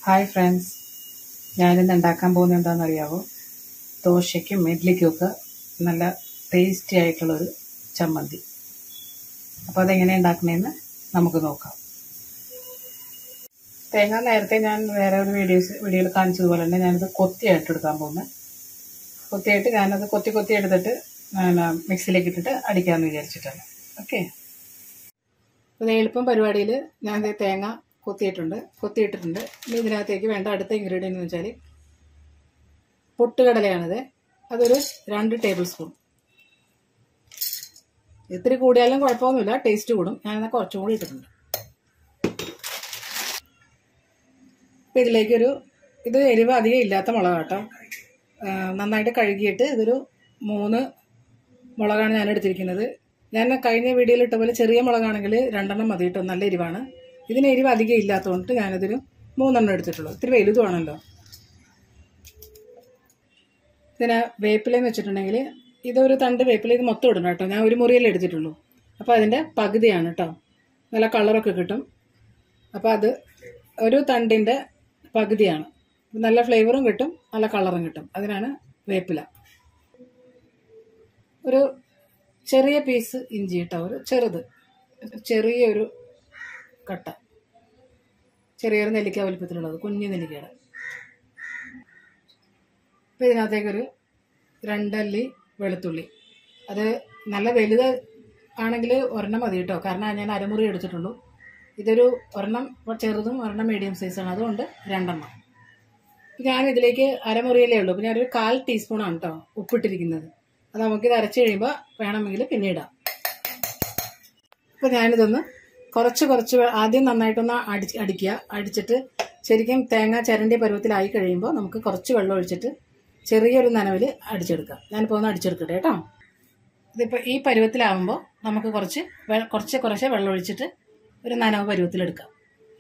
hi friends ഞാനിന്ന് ഉണ്ടാക്കാൻ പോകുന്നത് എന്താണെന്ന് അറിയാവോ ദോശയ്ക്കും ഇഡ്ലിക്കും ഒക്കെ നല്ല ടേസ്റ്റി ആയിട്ടുള്ളൊരു ചമ്മന്തി അപ്പോൾ അതെങ്ങനെ ഉണ്ടാക്കണേന്ന് നമുക്ക് നോക്കാം തേങ്ങ നേരത്തെ ഞാൻ വേറെ ഒരു വീഡിയോസ് വീഡിയോയിൽ കാണിച്ചതുപോലെ തന്നെ ഞാനത് കൊത്തിയായിട്ട് എടുക്കാൻ പോകുന്നത് കൊത്തിയായിട്ട് ഞാനത് കൊത്തി കൊത്തി എടുത്തിട്ട് ഞാൻ മിക്സിയിലേക്ക് ഇട്ടിട്ട് അടിക്കാമെന്ന് വിചാരിച്ചിട്ടാണ് ഓക്കെ അപ്പോൾ എളുപ്പം പരിപാടിയിൽ ഞാൻ ദേ തേങ്ങ കൊത്തിയിട്ടുണ്ട് കൊത്തിയിട്ടിട്ടുണ്ട് ഇനി ഇതിനകത്തേക്ക് വേണ്ട അടുത്ത ഇൻഗ്രീഡിയൻ്റ് എന്ന് വെച്ചാൽ പൊട്ടുകടലയാണിത് അതൊരു രണ്ട് ടേബിൾ സ്പൂൺ ഇത്തിരി കൂടിയാലും കുഴപ്പമൊന്നുമില്ല ടേസ്റ്റ് കൂടും ഞാനെന്നാൽ കുറച്ചും കൂടി ഇട്ടിട്ടുണ്ട് അപ്പം ഇതിലേക്കൊരു ഇത് എരിവ് അധികം ഇല്ലാത്ത മുളക് കേട്ടോ നന്നായിട്ട് കഴുകിയിട്ട് ഇതൊരു മൂന്ന് മുളകാണ് ഞാൻ എടുത്തിരിക്കുന്നത് ഞാൻ കഴിഞ്ഞ വീഡിയോയിൽ ഇട്ട പോലെ ചെറിയ മുളകാണെങ്കിൽ രണ്ടെണ്ണം മതി കേട്ടോ നല്ല എരിവാണ് ഇതിന് എരിവ് അധികം ഇല്ലാത്തതുകൊണ്ട് ഞാനിതിന് മൂന്നെണ്ണം എടുത്തിട്ടുള്ളൂ ഇത്തിരി വലുതുമാണല്ലോ ഇതിന് വേപ്പിലെന്ന് വെച്ചിട്ടുണ്ടെങ്കിൽ ഇതൊരു തണ്ട് വേപ്പില ഇത് മൊത്തം ഇടണം കേട്ടോ ഞാൻ ഒരു മുറിയല്ലേ എടുത്തിട്ടുള്ളൂ അപ്പോൾ അതിൻ്റെ പകുതിയാണ് കേട്ടോ നല്ല കളറൊക്കെ കിട്ടും അപ്പോൾ അത് ഒരു തണ്ടിൻ്റെ പകുതിയാണ് നല്ല ഫ്ലേവറും കിട്ടും നല്ല കളറും കിട്ടും അതിനാണ് വേപ്പില ഒരു ചെറിയ പീസ് ഇഞ്ചി കേട്ടോ ഒരു ചെറുത് ചെറിയൊരു കട്ട ചെറിയൊരു നെല്ലിക്ക വലിപ്പത്തിലുള്ളത് കുഞ്ഞു നെല്ലിക്കയുടെ അപ്പോൾ ഇതിനകത്തേക്കൊരു രണ്ടല്ലി വെളുത്തുള്ളി അത് നല്ല വലുത് ആണെങ്കിൽ ഒരെണ്ണം മതി കേട്ടോ കാരണം ഞാൻ അരമുറി എടുത്തിട്ടുള്ളൂ ഇതൊരു ഒരെണ്ണം ചെറുതും ഒരെണ്ണം മീഡിയം സൈസാണ് അതുകൊണ്ട് രണ്ടെണ്ണം ഞാൻ ഇതിലേക്ക് അരമുറിയല്ലേ ഉള്ളൂ പിന്നെ ഒരു കാൽ ടീസ്പൂണാണ് കേട്ടോ ഉപ്പിട്ടിരിക്കുന്നത് അത് നമുക്കിത് അരച്ച് കഴിയുമ്പോൾ വേണമെങ്കിൽ പിന്നെ ഇടാം അപ്പോൾ ഞാനിതൊന്ന് കുറച്ച് കുറച്ച് ആദ്യം നന്നായിട്ടൊന്ന് അടി അടിക്കുക അടിച്ചിട്ട് ശരിക്കും തേങ്ങ ചിരണ്ടിയ പരുവത്തിലായി കഴിയുമ്പോൾ നമുക്ക് കുറച്ച് വെള്ളം ഒഴിച്ചിട്ട് ചെറിയൊരു നനവിൽ അടിച്ചെടുക്കാം ഞാനിപ്പോൾ ഒന്ന് അടിച്ചെടുക്കട്ടെ കേട്ടോ ഇതിപ്പോൾ ഈ പരുവത്തിലാവുമ്പോൾ നമുക്ക് കുറച്ച് കുറച്ച് കുറച്ച് വെള്ളം ഒഴിച്ചിട്ട് ഒരു നനവ് പരുവത്തിലെടുക്കാം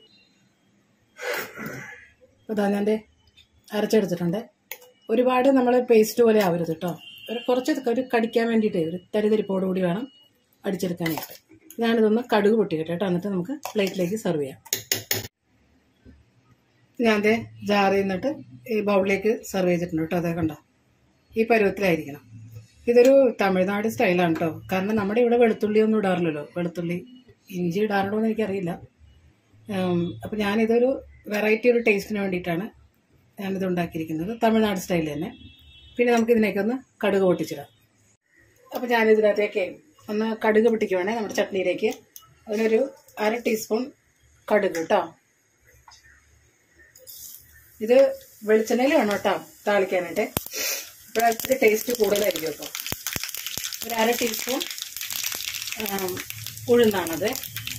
ഇതാ ഞാൻ അരച്ചെടുത്തിട്ടുണ്ട് ഒരുപാട് നമ്മൾ പേസ്റ്റ് പോലെ ആവരുത് കേട്ടോ ഒരു കുറച്ച് ഒരു കടിക്കാൻ വേണ്ടിയിട്ട് ഒരു തരിതരിപ്പോട് കൂടി വേണം അടിച്ചെടുക്കാനായിട്ട് ഞാനിതൊന്ന് കടുക് പൊട്ടിക്കട്ടെ കേട്ടോ എന്നിട്ട് നമുക്ക് പ്ലേറ്റിലേക്ക് സെർവ് ചെയ്യാം ഞാൻ ദേ ജാറിൽ നിന്നിട്ട് ഈ ബൗളിലേക്ക് സെർവ് ചെയ്തിട്ടുണ്ട് കേട്ടോ അതേ കണ്ടോ ഈ പരുവത്തിലായിരിക്കണം ഇതൊരു തമിഴ്നാട് സ്റ്റൈലാണ് കേട്ടോ കാരണം നമ്മുടെ ഇവിടെ വെളുത്തുള്ളി ഒന്നും ഇടാറില്ലല്ലോ വെളുത്തുള്ളി ഇഞ്ചി ഇടാറുണ്ടോ എന്ന് എനിക്കറിയില്ല അപ്പം ഞാനിതൊരു വെറൈറ്റി ഒരു ടേസ്റ്റിന് വേണ്ടിയിട്ടാണ് ഞാനിത് ഉണ്ടാക്കിയിരിക്കുന്നത് തമിഴ്നാട് സ്റ്റൈൽ തന്നെ പിന്നെ നമുക്ക് ഇതിനേക്ക് ഒന്ന് കടുക് പൊട്ടിച്ചിടാം അപ്പോൾ ഞാനിതിനകത്തേക്ക് ഒന്ന് കടുക് പൊട്ടിക്കുവാണേ നമ്മുടെ ചട്നിയിലേക്ക് അതിനൊരു അര ടീസ്പൂൺ കടുക് കേട്ടോ ഇത് വെളിച്ചെണ്ണയിൽ വേണം കേട്ടോ താളിക്കാനായിട്ട് ഇപ്പോഴത്തെ ടേസ്റ്റ് കൂടുതലായിരിക്കും കേട്ടോ ഒരു അര ടീസ്പൂൺ ഉഴുന്നാണത്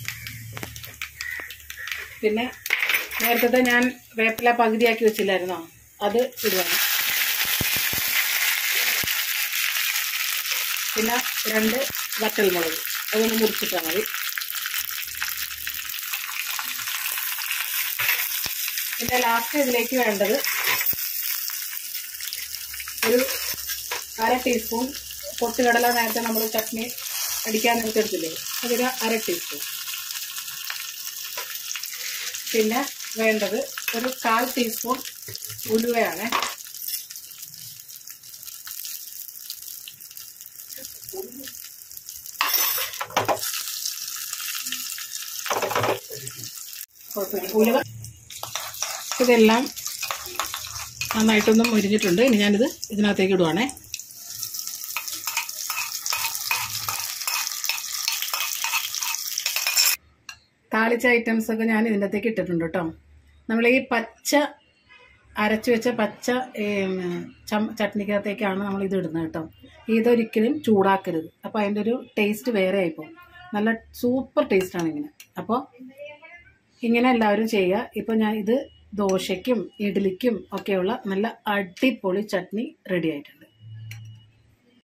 പിന്നെ നേരത്തെ ഞാൻ വേപ്പില പകുതിയാക്കി വെച്ചില്ലായിരുന്നോ അത് ഇടുവാണ് പിന്നെ രണ്ട് വറ്റൽമുളക് അതൊന്ന് മുറിച്ചിട്ടാൽ മതി പിന്നെ ലാസ്റ്റ് ഇതിലേക്ക് വേണ്ടത് ഒരു അര ടീസ്പൂൺ പൊട്ടുകടല നേരത്തെ നമ്മൾ ചട്നി അടിക്കാൻ എടുത്തെടുത്തില്ലേ അതൊരു അര ടീസ്പൂൺ പിന്നെ വേണ്ടത് ഒരു കാൽ ടീസ്പൂൺ ഉലുവയാണ് ഉലുവ ഇതെല്ലാം നന്നായിട്ടൊന്ന് മുരിഞ്ഞിട്ടുണ്ട് ഇനി ഞാനിത് ഇതിനകത്തേക്ക് ഇടുവാണേ താളിച്ച ഐറ്റംസ് ഒക്കെ ഞാൻ ഇതിൻ്റെ അകത്തേക്ക് ഇട്ടിട്ടുണ്ട് കേട്ടോ നമ്മൾ ഈ പച്ച അരച്ചു വെച്ച പച്ച ചട്നിക്കകത്തേക്കാണ് നമ്മൾ ഇത് ഇടുന്നത് കേട്ടോ ഇതൊരിക്കലും ചൂടാക്കരുത് അപ്പോൾ അതിൻ്റെ ഒരു ടേസ്റ്റ് വേറെ ആയിപ്പോൾ നല്ല സൂപ്പർ ടേസ്റ്റാണ് ഇങ്ങനെ അപ്പോൾ ഇങ്ങനെ എല്ലാവരും ചെയ്യുക ഇപ്പോൾ ഞാൻ ഇത് ദോശയ്ക്കും ഇഡ്ഡലിക്കും ഒക്കെയുള്ള നല്ല അടിപൊളി ചട്നി റെഡി ആയിട്ടുണ്ട്